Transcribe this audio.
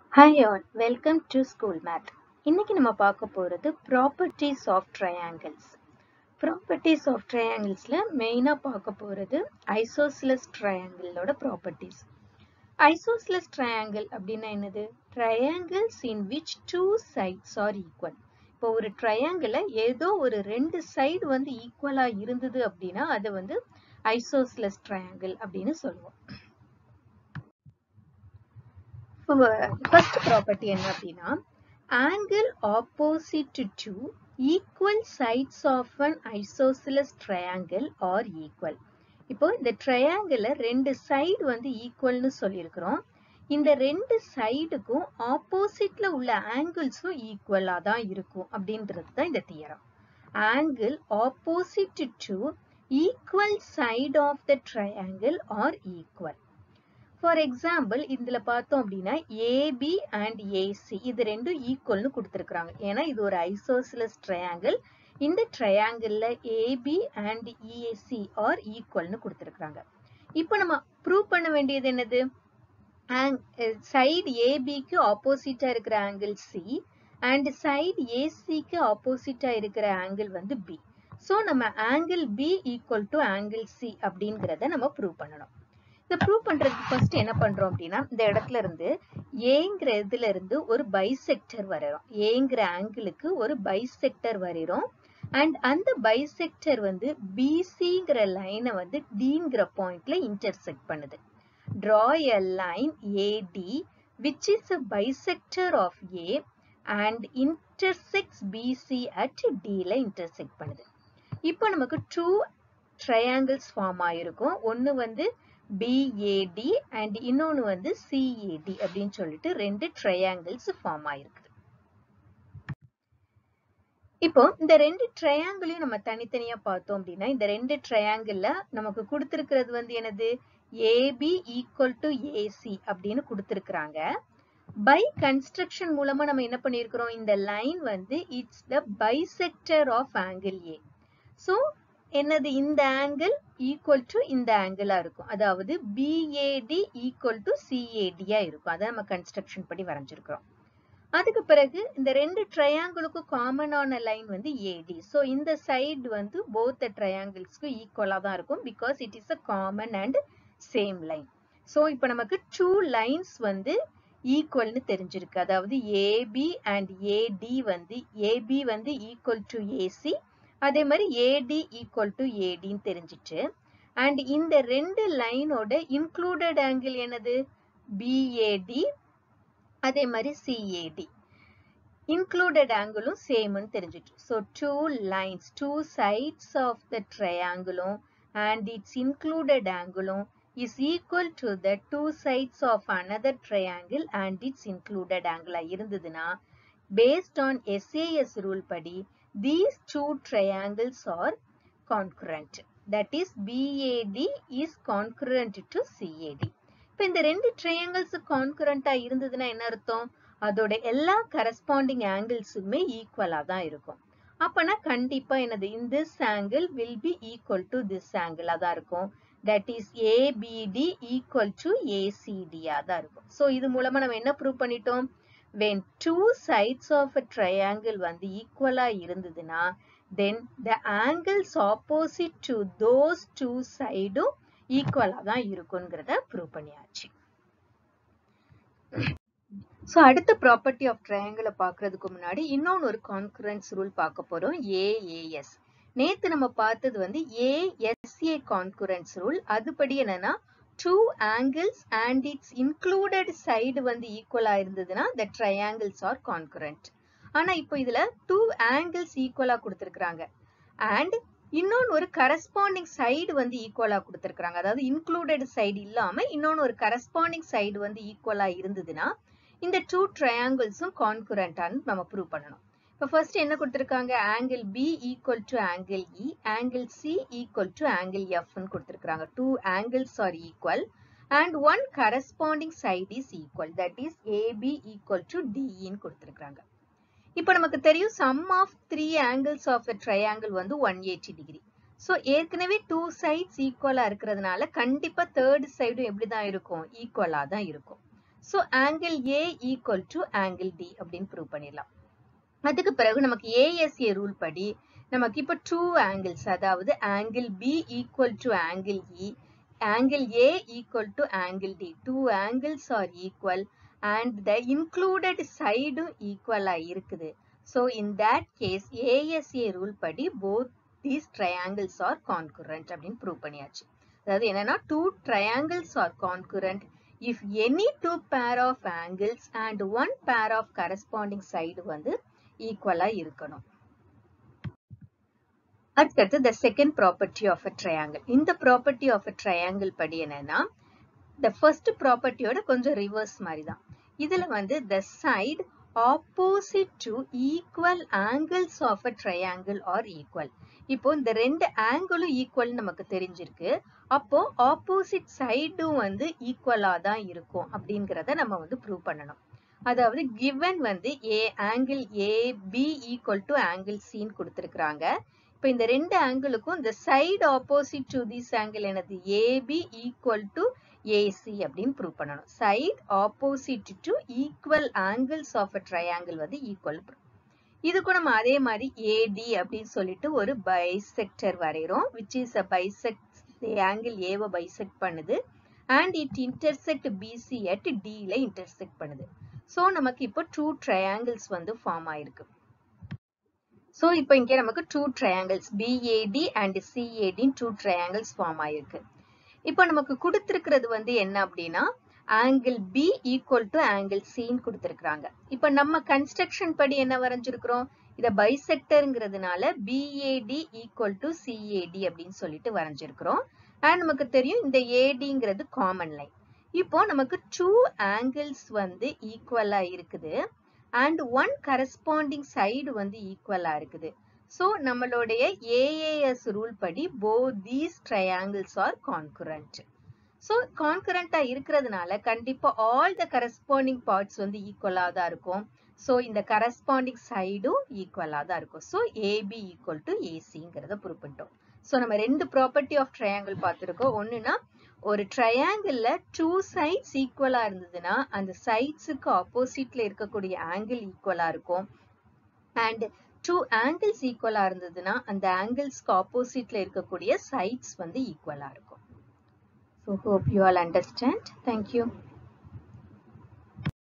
Hi all welcome to school math இன்னைக்கு நம்ம பார்க்க போகிறது properties of triangles properties of ட்ரையாங்கிள்ஸில் மெயினாக பார்க்க போகிறது ஐசோஸ்லஸ் ட்ரையாங்கிளோட ப்ராப்பர்ட்டிஸ் ஐசோஸ்லஸ் ட்ரையாங்கிள் அப்படின்னா என்னது triangles in which two sides are equal இப்போ ஒரு ட்ரையாங்கிளில் ஏதோ ஒரு ரெண்டு சைடு வந்து ஈக்குவலாக இருந்தது அப்படின்னா அதை வந்து ஐசோஸ்லஸ் ட்ரையாங்கிள் அப்படின்னு சொல்லுவோம் ஃபர்ஸ்ட் ப்ராப்பர்ட்டி என்ன அப்படின்னா angle opposite to equal sides of an isosceles triangle are equal இப்போ இந்த ட்ரையாங்கிள் ரெண்டு சைடு வந்து ஈக்குவல்னு சொல்லியிருக்கிறோம் இந்த ரெண்டு சைடுக்கும் ஆப்போசிட்ல உள்ள ஆங்கிள்ஸும் ஈக்குவலா தான் இருக்கும் அப்படின்றது தான் இந்த theorem angle opposite to equal side of the triangle are equal for example இதுல பார்த்தோம் அப்படின்னா ஏபி அண்ட் ஏசி இது ரெண்டும் ஈக்குவல்னு கொடுத்துருக்காங்க ஏன்னா இது ஒரு ஐசோசிலஸ் ட்ரையாங்கிள் இந்த ட்ரையாங்கிள்ல ஏபி அண்ட் இஏசி ஆர் ஈக்குவல்னு கொடுத்துருக்காங்க இப்போ நம்ம ப்ரூவ் பண்ண வேண்டியது என்னது சைடு ஏபிக்கு ஆப்போசிட்டா இருக்கிற ஆங்கிள் சி அண்ட் சைடு ஏசிக்கு ஆப்போசிட்டா இருக்கிற ஆங்கிள் வந்து பி ஸோ நம்ம angle B equal to angle C அப்படிங்கிறத நம்ம ப்ரூவ் பண்ணணும் இதை ப்ரூவ் பண்றதுக்கு ஃபர்ஸ்ட் என்ன பண்றோம் அப்படின்னா இந்த இடத்துல இருந்து ஏங்கிற இதுல இருந்து ஒரு பைசெக்டர் வரைகிறோம் ஏங்கிற ஆங்கிளுக்கு ஒரு பைசெக்டர் வரைகிறோம் அண்ட் அந்த பைசெக்டர் வந்து பிசிங்கிற லைனை வந்து டிங்கிற பாயிண்ட்ல இன்டர்செக்ட் பண்ணுது draw a line AD which is a bisector of A and intersects BC at D ல intersect பண்ணுது இப்போ நமக்கு two triangles ஃபார்ம் ஆயிருக்கும் ஒன்னு வந்து BAD and இன்னொன்னு வந்து CAD அப்படின்னு சொல்லிட்டு ரெண்டு triangles ஃபார்ம் ஆயிருக்குது இப்போ இந்த ரெண்டு ட்ரையாங்கிளையும் நம்ம தனித்தனியா பார்த்தோம் அப்படின்னா இந்த ரெண்டு ட்ரையாங்கிள்ல நமக்கு கொடுத்திருக்கிறது வந்து என்னது ஏபி ஈக்குவல் டு ஏசி அப்படின்னு கொடுத்துருக்குறாங்க பை கன்ஸ்ட்ரக்ஷன் மூலமா நம்ம என்ன பண்ணிருக்கிறோம் இந்த லைன் வந்து it's the bisector of angle A so என்னது இந்த ஆங்கிள் ஈக்குவல் டு இந்த ஆங்கிளா இருக்கும் அதாவது பிஏடி ஈக்குவல் டு சிஏடியா இருக்கும் அதை நம்ம கன்ஸ்ட்ரக்ஷன் படி வரைஞ்சிருக்கிறோம் அதுக்கு பிறகு இந்த ரெண்டு ட்ரையாங்கிளுக்கும் காமனான லைன் வந்து ஏடி ஸோ இந்த சைடு வந்து போத் ட்ரையாங்கிள்ஸ்க்கு ஈக்குவலாக தான் இருக்கும் because it is a common and same line so இப்போ நமக்கு டூ லைன்ஸ் வந்து ஈக்குவல்னு தெரிஞ்சிருக்கு அதாவது ஏபி அண்ட் ஏடி வந்து ஏபி வந்து ஈக்குவல் டு ஏசி அதே மாதிரி ஏடி ஈக்குவல் டு ஏடின்னு தெரிஞ்சிச்சு அண்ட் இந்த ரெண்டு லைனோட இன்க்ளூடட் ஆங்கிள் என்னது பிஏடி அதே மாதிரி சிஏடி இன்க்ளூடட் ஆங்கிளும் சேம்னு தெரிஞ்சிட்டு so two lines two sides of the ட்ரையாங்கிளும் அண்ட் இட்ஸ் இன்க்ளூடட் ஆங்கிளும் is equal to the two sides of another triangle and its included angle இருந்ததுன்னா based on SAS rule படி these two triangles are concurrent that is BAD is concurrent to CAD இப்போ இந்த ரெண்டு triangles கான்குரண்டா இருந்ததுன்னா என்ன அர்த்தம் அதோட எல்லா கரஸ்பாண்டிங் ஆங்கிள்ஸுமே ஈக்குவலா தான் இருக்கும் அப்பனா கண்டிப்பா என்னது in this angle will be equal to this angle தான் இருக்கும் that is ABD equal to ACD தான் இருக்கும் ஸோ இது மூலமா நம்ம என்ன ப்ரூவ் பண்ணிட்டோம் when two sides of a triangle வந்து ஈக்குவலா இருந்ததுன்னா then the angles opposite to those two சைடும் ஈக்குவலா தான் இருக்குங்கிறத ப்ரூவ் பண்ணியாச்சு ஸோ அடுத்த ப்ராப்பர்ட்டி ஆஃப் ட்ரையாங்கிளை பார்க்கறதுக்கு முன்னாடி இன்னொன்று ஒரு கான்குரன்ஸ் ரூல் பார்க்க போறோம் ஏஏஎஸ் நேத்து நம்ம பார்த்தது வந்து ஏஎஸ்ஏ கான்குரன்ஸ் ரூல் அதுபடி என்னன்னா two angles and it's included side வந்து ஈக்குவலா இருந்ததுன்னா த ட்ரையாங்கிள்ஸ் ஆர் கான்குரண்ட் ஆனா இப்போ இதுல டூ ஆங்கிள்ஸ் ஈக்குவலா கொடுத்துருக்காங்க அண்ட் இன்னொன்னு ஒரு கரஸ்பாண்டிங் சைடு வந்து ஈக்குவலா கொடுத்துருக்காங்க அதாவது இன்க்ளூடட் சைடு இல்லாம இன்னொன்னு ஒரு கரஸ்பாண்டிங் சைடு வந்து ஈக்குவலா இருந்ததுன்னா இந்த டூ ட்ரையாங்கிள்ஸும் கான்குரண்டான்னு நம்ம ப்ரூவ் பண்ணணும் இப்போ ஃபர்ஸ்ட் என்ன கொடுத்துருக்காங்க angle B equal to angle E angle C equal to angle எஃப்னு கொடுத்துருக்காங்க two angles are equal and one corresponding side is equal that is AB equal to டிஇன்னு கொடுத்துருக்காங்க இப்போ நமக்கு தெரியும் sum of three angles of a triangle வந்து one eighty degree so ஏற்கனவே two sides ஈக்குவலா இருக்கிறதுனால கண்டிப்பா தேர்ட் சைடும் எப்படி தான் இருக்கும் ஈக்குவலா தான் இருக்கும் so angle A equal to angle D அப்படின்னு ப்ரூவ் பண்ணிடலாம் அதுக்கு பிறகு நமக்கு ஏஎஸ்ஏ ரூல் படி நமக்கு இப்போ டூ ஆங்கிள்ஸ் அதாவது angle B equal to angle E angle A equal to angle D two angles are equal and the included சைடும் ஈக்குவலா இருக்குது so in that case ASA rule படி both these triangles are congruent அப்படின்னு ப்ரூவ் பண்ணியாச்சு அதாவது என்னன்னா two triangles are congruent if any two pair of angles and one pair of corresponding side வந்து equal இருக்கணும் அடுத்தது the second property of a triangle இந்த property of a triangle படி என்னன்னா the first property ஓட கொஞ்சம் reverse மாதிரி தான் இதுல வந்து the side opposite to equal angles of a triangle are equal இப்போ இந்த ரெண்டு ஆங்கிளும் ஈக்குவல் நமக்கு தெரிஞ்சிருக்கு அப்போ ஆப்போசிட் சைடும் வந்து ஈக்குவலா தான் இருக்கும் அப்படிங்கிறத நம்ம வந்து ப்ரூவ் பண்ணணும் அதாவது கிவன் வந்து a angle A B equal to angle சின்னு கொடுத்துருக்குறாங்க இப்போ இந்த ரெண்டு ஆங்கிளுக்கும் இந்த side opposite to this angle என்னது ஏபி ஈக்குவல் டு ஏசி அப்படின்னு ப்ரூவ் பண்ணணும் side opposite to equal angles of a triangle வந்து ஈக்குவல் இதுக்கும் நம்ம அதே மாதிரி ஏடி அப்படின்னு சொல்லிட்டு ஒரு பைசெக்டர் வரைகிறோம் which is a bisect angle ஏவை பைசெக்ட் பண்ணுது and it intersect BC at டில இன்டர்செக்ட் பண்ணுது ஸோ நமக்கு இப்போ டூ ட்ரையாங்கிள்ஸ் வந்து ஃபார்ம் ஆயிருக்கு ஸோ இப்போ இங்கே நமக்கு டூ ட்ரையாங்கிள்ஸ் பிஏடி அண்ட் சிஏடின்னு டூ ட்ரையாங்கிள்ஸ் ஃபார்ம் ஆயிருக்கு இப்போ நமக்கு கொடுத்துருக்கிறது வந்து என்ன அப்படின்னா angle B equal to angle சின்னு கொடுத்துருக்குறாங்க இப்போ நம்ம கன்ஸ்ட்ரக்ஷன் படி என்ன வரைஞ்சிருக்கிறோம் இதை பைசெக்டருங்கிறதுனால பிஏடி ஈக்குவல் டு சிஏடி அப்படின்னு சொல்லிட்டு வரைஞ்சிருக்கிறோம் அண்ட் நமக்கு தெரியும் இந்த ஏடிங்கிறது காமன் லைன் இப்போ நமக்கு டூ ஆங்கிள்ஸ் வந்து ஈக்குவலா இருக்குது அண்ட் ஒன் கரஸ்பாண்டிங் சைடு வந்து ஈக்குவலா இருக்குது ஸோ நம்மளுடைய ஏஏஎஸ் ரூல் படி both these triangles are congruent so கான்கரண்டா இருக்கிறதுனால கண்டிப்பா ஆல் த கரஸ்பாண்டிங் பார்ட்ஸ் வந்து ஈக்குவலா தான் இருக்கும் ஸோ இந்த கரஸ்பாண்டிங் சைடும் ஈக்குவலா தான் இருக்கும் ஸோ ஏபி ஈக்குவல் டு ஏசிங்கிறத ப்ரூவ் பண்ணிட்டோம் ஸோ நம்ம ரெண்டு ப்ராப்பர்ட்டி ஆஃப் ட்ரையாங்கிள் பார்த்துருக்கோம் ஒன்றுனா ஒரு ட்ரையாங்கிள்ல டூ சைட்ஸ் ஈக்குவலா இருந்ததுன்னா அந்த சைட்ஸுக்கு ஆப்போசிட்ல இருக்கக்கூடிய ஆங்கிள் ஈக்குவலா இருக்கும் அண்ட் டூ ஆங்கிள்ஸ் ஈக்குவலா இருந்ததுன்னா அந்த ஆங்கிள்ஸ்க்கு ஆப்போசிட்ல இருக்கக்கூடிய சைட்ஸ் வந்து ஈக்குவலா இருக்கும் So hope you all understand. Thank you.